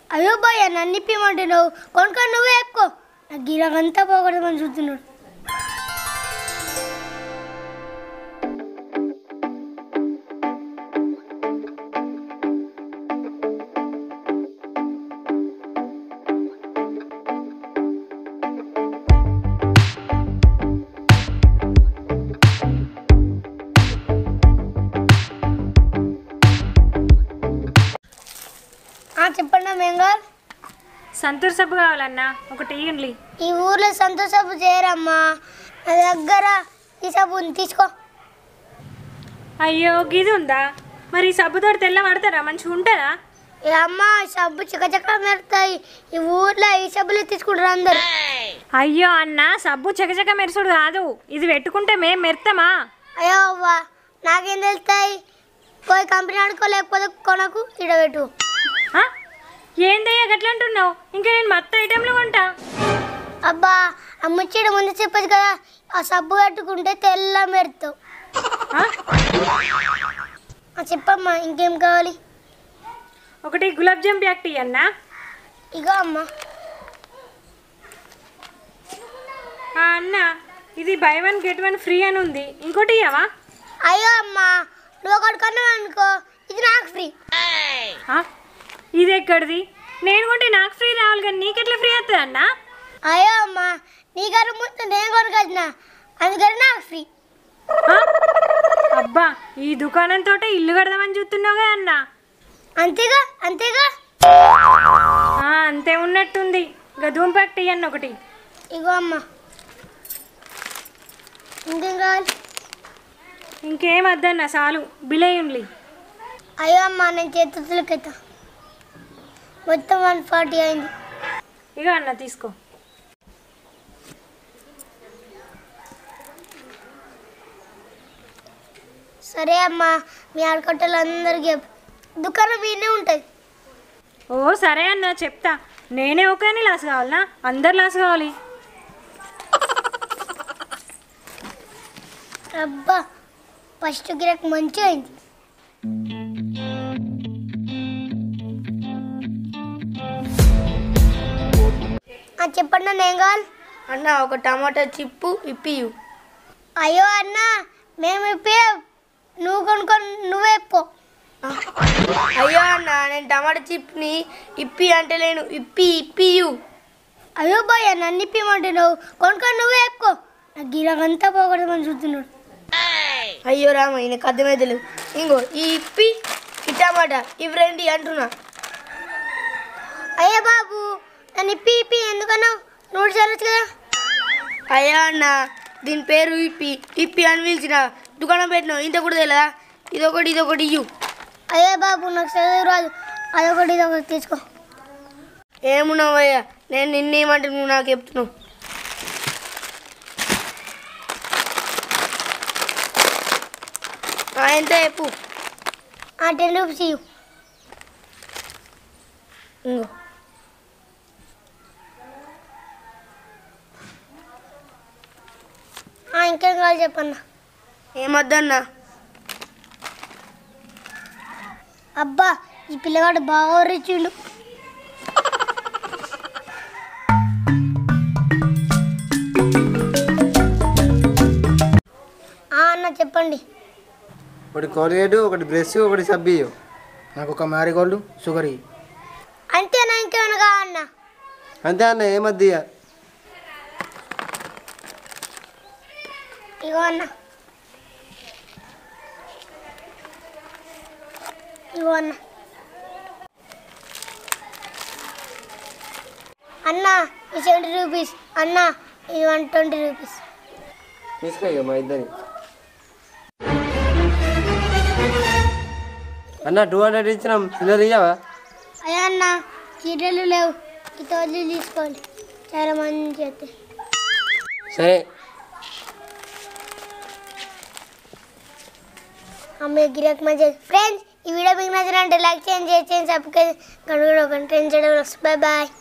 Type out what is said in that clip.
అయ్యో బాయ్ నన్ను ఇప్పిమంటే నువ్వు కొనుక్కొని నువ్వే ఎక్కువ నాకు గిరాకంతా పోకూడదని చూస్తున్నాడు ఆ, చెప్పండి మెంగల్ సంతూర్ సబ్బు కావాలన్నా ఒకటి ఇయ్యండి ఈ ఊర్లో సంతోష సబ్బు చేయరమ్మా నా దగ్గర ఈ సబ్బుని తీసుకో అయ్యో గిది ఉందా మరి ఈ సబ్బుతోటి తెల్ల పడతారా మంచిగా ఉంటుందా ఏ అమ్మ ఈ సబ్బు చికచక మెరుతాయి ఈ ఊర్లో ఈ సబ్బులు తీసుకుంటారు అందరు అయ్యో అన్న సబ్బు చకచక మెరుసుడు కాదు ఇది పెట్టుకుంటే మేం మెరుతామా అయ్యో అవ్వ నాకేం తెలుస్తాయి పోయి కంపెనీ ఆడుకో లేకపోతే కొనకు ఇడబెట్టు ఆ? ఏందయ్యా గట్లా అంటున్నావు ఇంకా నేను మొత్తం ఐటెంలు కొంటా అబ్బా ఆ ముచ్చట ముందు చెప్పదు కదా ఆ సబ్బు కట్టుకుంటే తెల్ల మెరుతావు ఆ? ఆ, చెప్పమ్మా ఇంకేం కావాలి ఒకటి గులాబ్ జామ్ ప్యాక్ట్ అన్నా ఇగో అమ్మా ఆ, అన్న ఇది buy one get one free అని ఉంది ఇంకోటి ఇయ్యవా అయ్యో అమ్మా నువ్వు ఒకటి కొన్నావు అనుకో ఇది నాకు ఫ్రీ ఆ? ఇది ఎక్కడిది నేను కొంటే నాకు ఫ్రీ రావాలి కానీ నీకెట్లా ఫ్రీ అవుతుంది అన్నా అయ్యో అమ్మా నీ గారు ముందు నేను కొనుకొచ్చిన అందుకని నాకు ఫ్రీ ఆ? అబ్బా ఈ దుకాణంతో ఇల్లు కడదామని చూస్తున్నావు కదా అన్న అంతేగా అంతేగా ఆ, అంతే ఉన్నట్టుంది ఇంకా ధూమ్ ప్యాక్ట్ ఇయ్యన్న ఒకటి ఇగో అమ్మా ఇంకేం కావాలి ఇంకేం వద్దన్న చాలు బిలేయుండ్లి అయ్యో అమ్మా నేను చేతులకెత్తా మొత్తం వన్ ఫార్టీ అయింది ఇక అన్న తీసుకో సరే అమ్మా మీ ఆడకట్టలు అందరికి చెప్పు దుకాణం వీనే ఉంటుంది ఓ సరే అన్న చెప్తా నేనే ఒకని లాస్ కావాలనా అందరు లాస్ కావాలి అబ్బా ఫస్ట్ గిరాక్ మంచిగా అయింది ఆ, చెప్పండి అన్న ఏం కావాలి అన్న ఒక టమాటా చిప్పు ఇప్పియు అయ్యో అన్న మేము ఇప్పి నువ్వు కొనుక్కొని నువ్వే ఇప్పో అయ్యో అన్న నేను టమాటా చిప్ని ఇప్పి అంటే లేను ఇప్పి ఇప్పియు అయ్యో బాయ్ నన్ను ఇప్పిమంటే నువ్వు కొనుక్కొని నువ్వే ఎక్కువ నాకు గిరాకంతా పోకూడదని చూస్తున్నాడు అయ్యో రామ ఈయనకు అర్థమైతే లేవు ఇంకో ఈ ఇప్పి ఈ టమాటా ఇవి రెండు అంటున్నా అయ్యో బాబు నన్ను ఇప్పి ఇప్పి ఎందుకన్నావు నూడు చల్లచ్చు కదా అయ్యో అన్న దీని పేరు ఇప్పి ఇప్పి అని పిలిచిన దుకాణం పెట్టినావు ఇంత కూడా తెలియదా ఇదొకటి ఇదొకటి ఇయ్యు అయ్యో బాబు నాకు చదువు రాదు అదొకటి ఇదొకటి తీసుకో ఏమున్నావు అయ్యా నేను నిన్నేమంటే నువ్వు నాకు చెప్తున్నావు ఆ, ఎంత చెప్పు ఆ టెన్ రూపీస్ ఇవ్వు ఇంకో ఆ, ఇంకేం కావాలి చెప్పన్న ఏమొద్దన్నా అబ్బా ఈ పిల్లగాడు బాగా రిచిండు ఆ, అన్న చెప్పండి ఒకటి కోల్గేట్ ఒకటి బ్రష్ ఒకటి సబ్బి నాకు ఒక మ్యారీగోల్డ్ షుగర్ ఇయ్యి. అంతేనా ఇంకేమైనా కావన్నా అంతే అన్న ఏమద్ది ఇక. ఇగో అన్న ఇగో అన్న అన్న ఈ సెవెంటీ రూపీస్ అన్న ఇది వన్ ట్వంటీ రూపీస్ తీసుకో ఇక మా ఇద్దరి అన్న టూ హండ్రెడ్ ఇచ్చినాం చిల్లర ఇయ్యవా అయ్యా అన్న చీరలు లేవు ఈ తోళ్ళు తీసుకోండి చాలా మంది చేస్తే సరే అమ్మాయి గిరాక్ మంచి ఫ్రెండ్స్ ఈ వీడియో మీకు నచ్చినట్టే లైక్ చేయండి షేర్ చేయండి సబ్స్క్రైబ్ గడుగుడు ఒక ట్రెండ్ చేయడం బాయ్ బాయ్